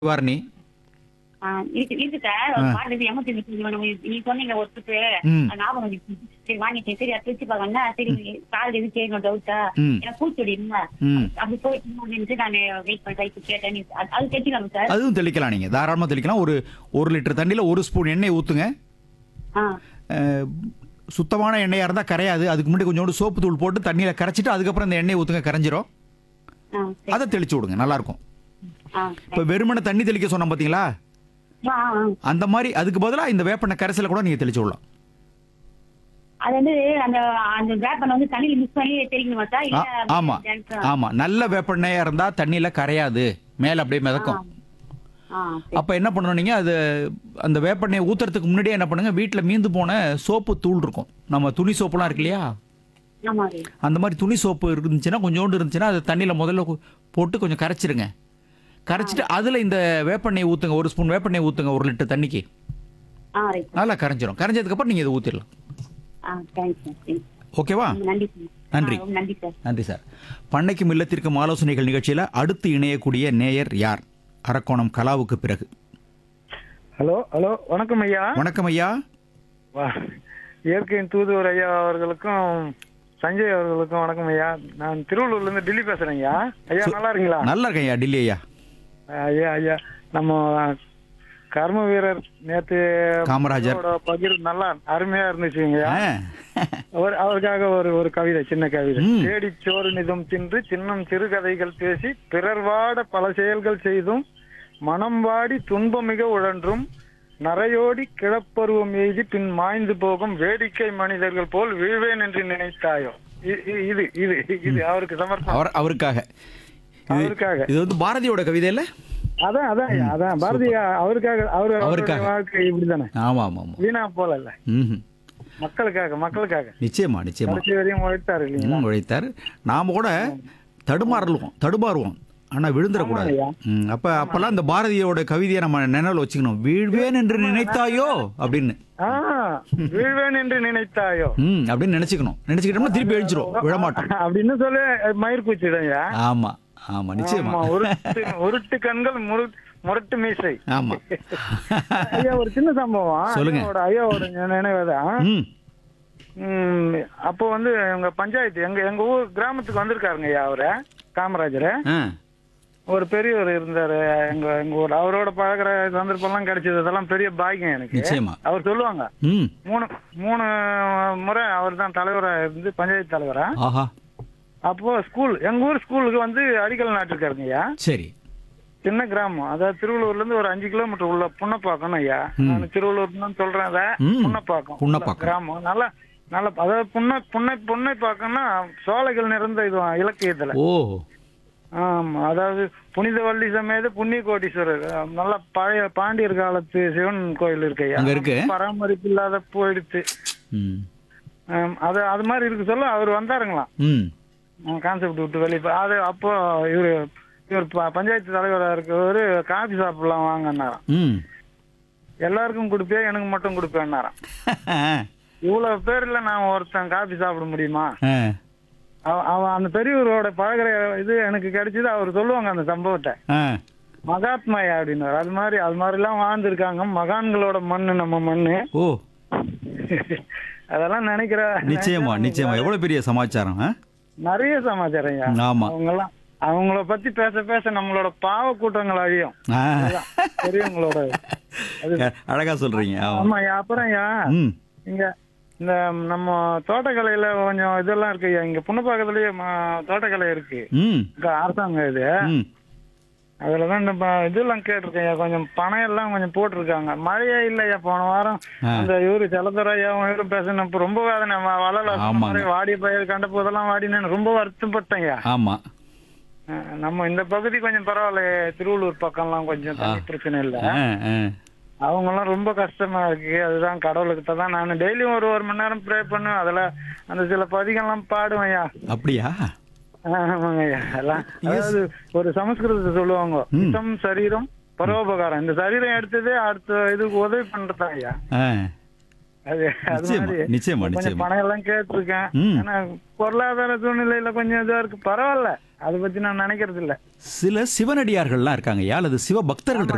வாரணி ஆ, இருக்கு இருக்கு சார் ஒரு பாட்டு இருக்கு எமர்ஜென்சி நீ சொன்னீங்க ஒருத்துக்கு ம். அது ஞாபகம் வந்துச்சு. சரி வாங்கிட்டேன் சரி அது திருச்சி பாக்கன்னா சரி கால் எது செய்யணும் டவுட்டா ம். எனக்கு பூச்சொடி இருந்தா ம். அப்படி போயிட்டு நான் வெயிட் பண்ணி டைப்பு கேட்டேன் நீ- அது- அது தெரிஞ்சுக்காங்க சார் அதுவும் தெளிக்கலாம் நீங்க தாராளமா தெளிக்கலாம் ஒரு ஒரு லிட்டர் தண்ணியில ஒரு ஸ்பூன் எண்ணெய் ஊத்துங்க ஆ அஹ், சுத்தமான எண்ணெயா இருந்தா கரையாது அதுக்கு முன்னாடி கொஞ்சோண்டு சோப்பு தூள் போட்டு தண்ணியில கரைச்சிட்டு அதுக்கப்புறம் இந்த எண்ணெய் ஊத்துங்க கரைஞ்சிரும் ஆ சரி அதை தெளிச்சு விடுங்க நல்லா இருக்கும் ஆ இப்ப வெறுமனை தண்ணி தெளிக்க சொன்னோம் பாத்தீங்களா ஆ, ஆ. அந்த மாதிரி அதுக்கு பதிலா இந்த வேப்பெண்ணெய் கரைசல கூட நீங்க தெளிச்சு விடலாம் அது வந்து அந்த அந்த வேப்பனை வந்து தண்ணியில மிக்ஸ் பண்ணி தெரியுமா சார் ஆ, இல்ல ஆமா ஜென்ஸ்- ஆமா நல்ல வேப்பெண்ணெயா இருந்தா தண்ணியில கரையாது மேல அப்படியே மிதக்கும் ஆ சரி. அப்ப என்ன பண்ணணும் நீங்க அது அந்த வேப்பெண்ணெய் ஊத்துறதுக்கு முன்னாடியே என்ன பண்ணுங்க வீட்ல மீந்து போன சோப்பு தூள் இருக்கும் நம்ம துணி சோப்புலாம் இருக்கு இல்லையா ஆமா அது. அந்த மாதிரி துணி சோப்பு இருந்துச்சுன்னா கொஞ்சோண்டு இருந்துச்சுன்னா அதை தண்ணியில் முதல்ல கு- போட்டு கொஞ்சம் கரைச்சிருங்க கரைச்சிட்டு அதில் இந்த வேப்பெண்ணெய் ஊற்றுங்க ஒரு ஸ்பூன் வேப்பெண்ணெய் ஊற்றுங்க ஒரு லிட்டர் தண்ணிக்கு ஆ ரைட் நல்லா கரைஞ்சிரும் கரைஞ்சதுக்கப்புறம் நீங்கள் இதை ஊற்றிடலாம் ஆ தேங்க்ஸ் சார் தேங்க்ஸ். ஓகேவா நன்றி சார் நன்றி. ஆ, ரொம்ப நன்றி சார் நன்றி சார் பண்ணைக்கும் இல்லத்திற்கும் ஆலோசனைகள் நிகழ்ச்சியில் அடுத்து இணையக்கூடிய நேயர் யார் அரக்கோணம் கலாவுக்கு பிறகு ஹலோ ஹலோ வணக்கம் ஐயா வணக்கம் ஐயா வா- இயற்கையின் தூதுவர் ஐயா அவர்களுக்கும் சஞ்சய் அவர்களுக்கும் வணக்கம் ஐயா நான் திருவள்ளூர்ல இருந்து டெல்லி பேசுறேன் ஐயா ஐயா நல்லா இருக்கீங்களா நல்லா இருக்கேன் ஐயா டில்லி ஐயா ஐயா ஐயா நம்ம கர்ம வீரர் நேத்து காமராஜர். அவரோட பகிர் நல்லா அருமையா இருந்துச்சுங்க ஐயா ஆ. அவர் அவருக்காக ஒரு ஒரு கவிதை சின்ன கவிதை ம். தேடி சோறு நிதம் தின்று சின்னம் சிறுகதைகள் பேசி பிறர் வாட பல செயல்கள் செய்தும் மனம் வாடி துன்பமிக உழன்றும் நரையோடி கிழப்பருவம் எய்தி பின் மாய்ந்து போகும் வேடிக்கை மனிதர்கள் போல் வீழ்வேன் என்று நினைத்தாயோ இ- இ- இது இது இது அவருக்கு சமர்ப்பணம் அவர் அவருக்காக இது- அவருக்காக. இது வந்து பாரதியோட கவிதை இல்ல அதான் அதான் ஐயா, அதான் பாரதியா அவருக்காக அவரு அவருடைய அவருக்காக. வாழ்க்கை இப்படிதானே ஆமா ஆமா ஆமா வீணா போல இல்ல ம் மக்களுக்காக மக்களுக்காக நிச்சயமா நிச்சயமா கடைசி வரையும் உழைத்தாரு இல்லைங்களா ம், உழைத்தார் நாம கூட தடுமாறலுவோம் தடுமாறுவோம் ஆனா விழுந்துடக்கூடாது ஆமாய்யா. ம், அப்ப அப்பெல்லாம் இந்த பாரதியோட கவிதையை நம்ம நினைவுல வச்சுக்கணும் வீழ்வேன் என்று நினைத்தாயோ அப்படின்னு ஆ வீழ்வேன் என்று நினைத்தாயோ ம் அப்படின்னு நினைச்சுக்கணும் நினைச்சுக்கிட்டோம்னா திருப்பி எழுச்சிரும் விழமாட்டோம் அப்படின்னு சொல்லி மயிர் பூச்சிடையா ஆமா ஆமா நிச்சயமா ஆமா உருட்டு உருட்டு கண்கள் முரு- முரட்டு மீசை ஆமா ஐயா ஒரு சின்ன சம்பவம் சொல்லுங்க. ஐயாவோட ஐயாவோட நினைவுதான் ம் ம், அப்போ வந்து எங்க பஞ்சாயத்து எங்க எங்க ஊர் கிராமத்துக்கு வந்திருக்காருங்க ஐயா அவரு காமராஜர் ஆ ஒரு பெரியவர் இருந்தாரு எங்க எங்க ஊர் அவரோட பழகுற சந்தர்ப்பம்லாம் கிடைச்சது அதெல்லாம் பெரிய பாக்கியம் எனக்கு நிச்சயமா அவர் சொல்லுவாங்க ம் மூணு மூணு முறை அவர் தான் தலைவரா இருந்து பஞ்சாயத்து தலைவரா ஆஹா அப்போ ஸ்கூல் எங்க ஊர் ஸ்கூலுக்கு வந்து அடிக்கல் நாட்டிருக்காருங்க ஐயா சரி சின்ன கிராமம் அதாவது திருவள்ளூர்ல இருந்து ஒரு அஞ்சு கிலோமீட்டர் உள்ள புன்னப்பாக்கம் ஐயா நான் திருவள்ளூர்னு சொல்றேன் அதை ம். புன்னப்பாக்கம் புன்னப்பாக்கம். கிராமம் நல்லா நல்ல அதாவது புன்னை புன்னை புன்னை பாக்கம்னா சோலைகள் நிறைந்த இது இலக்கியத்துல ஓ ஆமா அதாவது புனித வள்ளி சமேத புண்ணிய கோட்டீஸ்வரர் அஹ், நல்ல பழைய பாண்டியர் காலத்து சிவன் கோயில் இருக்கு ஐயா அங்க இருக்கு. பராமரிப்பு இல்லாத போயிடுச்சு ம் ஆம், அது அது மாதிரி இருக்கு சொல்ல அவர் வந்தாருங்களாம் ம் கான்செப்ட் விட்டு வெளியே போ- அது அப்போ இவரு இவர் ப- பஞ்சாயத்து தலைவராக இருக்கவர் காபி சாப்பிடலாம் வாங்கன்னாராம் ம் எல்லாருக்கும் கொடுப்பேன் எனக்கு மட்டும் கொடுப்பேன்னாராம் இவ்வளவு பேர்ல நான் ஒருத்தன் காபி சாப்பிட முடியுமா ஆ. அவ- அவன் அந்த பெரியவரோட பழகுற இது எனக்கு கிடைச்சது அவர் சொல்லுவாங்க அந்த சம்பவத்தை ஆ. மகாத்மாயா அப்படின்னாரு அது மாதிரி அது மாதிரி எல்லாம் வாழ்ந்திருக்காங்க மகான்களோட மண்ணு நம்ம மண்ணு ஓ அதெல்லாம் நினைக்கிற நிச்சயமா நிச்சயமா எவ்வளவு பெரிய சமாச்சாரம் ஆ? நிறைய சமாச்சாரம் ஐயா. ஆமா அவங்கெல்லாம் அவங்கள பத்தி பேச பேச நம்மளோட பாவ கூட்டங்கள் அழியும் ஆ. அதுதான் பெரியவங்களோட அது அழகா சொல்றீங்க ஆமா. ஆமா ஐயா, அப்புறம் ஐயா ம் இங்க இந்த நம்ம தோட்டக்கலையில கொஞ்சம் இதெல்லாம் இருக்கு ஐயா இங்க புண்ணப்பாக்கத்துலயே ம- தோட்டக்கலை இருக்கு ம் இங்க அரசாங்கம் இது ம் அதுலதான் இந்த ப- இதெல்லாம் கேட்டிருக்கேன் ஐயா கொஞ்சம் பணம் எல்லாம் கொஞ்சம் போட்டிருக்காங்க மழையே இல்லையா போன வாரம் ஆ. அந்த இவரு செல்லத்துறை ஐயாவும் இவரும் பேசினப்ப ரொம்ப வேதனை வ- வளல சொன்ன ஆமாங்க. மாதிரி வாடிய பயிர் கண்ட போதெல்லாம் வாடினேன்னு ரொம்ப வருத்தப்பட்டேன் ஐயா ஆமா அஹ் நம்ம இந்த பகுதி கொஞ்சம் பரவாயில்ல திருவள்ளூர் பக்கம்லாம் கொஞ்சம் தண்ணி பிரச்சனை இல்ல ஆ, ஆ. அவங்க எல்லாம் ரொம்ப கஷ்டமா இருக்கு அதுதான் கடவுளுக்கிட்ட தான் நான் டெய்லியும் ஒரு ஒரு மணி நேரம் ப்ரே பண்ணுவேன் அதுல அந்த சில பதிகம்லாம் பாடுவேன் ஐயா அப்படியா ஆமாங்க ஐயா எல்லாம் அதாவது ஒரு சமஸ்கிருதத்தை சொல்லுவாங்க ம். இத்தம் சரீரம் பரோபகாரம் இந்த சரீரம் எடுத்ததே அடுத்த இதுக்கு உதவி பண்றதா ஐயா ஆ. அது அது நிச்சயமா, மாதிரி நிச்சயமா, கொஞ்சம் நிச்சயமா. பணம் எல்லாம் கேட்டிருக்கேன் ம். ஆனா பொருளாதார சூழ்நிலையில கொஞ்சம் இதா இருக்கு பரவாயில்ல அதை பத்தி நான் நினைக்கிறது இல்ல சில சிவனடியார்கள்லாம் இருக்காங்க ஐயா அல்லது சிவ பக்தர்கள்